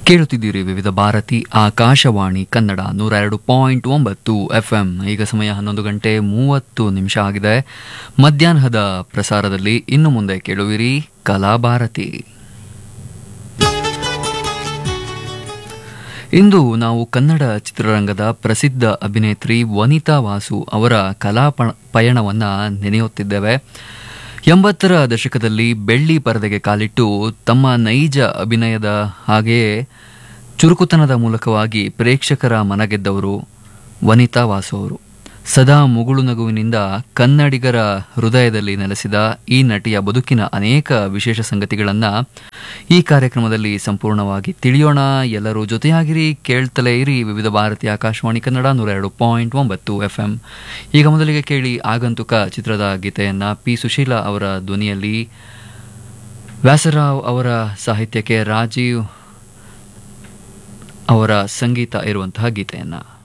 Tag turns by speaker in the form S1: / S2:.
S1: ಕೇಳುತ್ತಿದ್ದೀರಿ ವಿವಿಧ ಭಾರತಿ ಆಕಾಶವಾಣಿ ಕನ್ನಡ ನೂರ ಎರಡು ಪಾಯಿಂಟ್ ಒಂಬತ್ತು ಎಫ್ ಎಂ ಈಗ ಸಮಯ ಹನ್ನೊಂದು ಗಂಟೆ ಮೂವತ್ತು ನಿಮಿಷ ಆಗಿದೆ ಮಧ್ಯಾಹ್ನದ ಪ್ರಸಾರದಲ್ಲಿ ಇನ್ನು ಮುಂದೆ ಕೇಳುವಿರಿ ಕಲಾಭಾರತಿ ಇಂದು ನಾವು ಕನ್ನಡ ಚಿತ್ರರಂಗದ ಪ್ರಸಿದ್ಧ ಅಭಿನೇತ್ರಿ ವನಿತಾ ವಾಸು ಅವರ ಕಲಾ ಪ- ಪಯಣವನ್ನ ನೆನೆಯುತ್ತಿದ್ದೇವೆ ಎಂಬತ್ತರ ದಶಕದಲ್ಲಿ ಬೆಳ್ಳಿ ಪರದೆಗೆ ಕಾಲಿಟ್ಟು ತಮ್ಮ ನೈಜ ಅಭಿನಯದ ಹಾಗೆಯೇ ಚುರುಕುತನದ ಮೂಲಕವಾಗಿ ಪ್ರೇಕ್ಷಕರ ಮನಗೆದ್ದವರು ವನಿತಾ ವಾಸು ಅವರು ಸದಾ ಮುಗುಳು ನಗುವಿನಿಂದ ಕನ್ನಡಿಗರ ಹೃದಯದಲ್ಲಿ ನೆಲೆಸಿದ ಈ ನಟಿಯ ಬದುಕಿನ ಅನೇಕ ವಿಶೇಷ ಸಂಗತಿಗಳನ್ನು ಈ ಕಾರ್ಯಕ್ರಮದಲ್ಲಿ ಸಂಪೂರ್ಣವಾಗಿ ತಿಳಿಯೋಣ ಎಲ್ಲರೂ ಜೊತೆಯಾಗಿರಿ ಕೇಳ್ತಲೇ ಇರಿ ವಿವಿಧ ಭಾರತೀಯ ಆಕಾಶವಾಣಿ ಕನ್ನಡ ನೂರ ಎರಡು ಪಾಯಿಂಟ್ ಒಂಬತ್ತು ಎಫ್ ಎಂ ಈಗ ಮೊದಲಿಗೆ ಕೇಳಿ ಆಗಂತುಕ ಚಿತ್ರದ ಗೀತೆಯನ್ನ ಪಿ ಸುಶೀಲಾ ಅವರ ಧ್ವನಿಯಲ್ಲಿ ವ್ಯಾಸರಾವ್ ಅವರ ಸಾಹಿತ್ಯಕ್ಕೆ ರಾಜೀವ್ ಅವರ ಸಂಗೀತ ಇರುವಂತಹ ಗೀತೆಯನ್ನ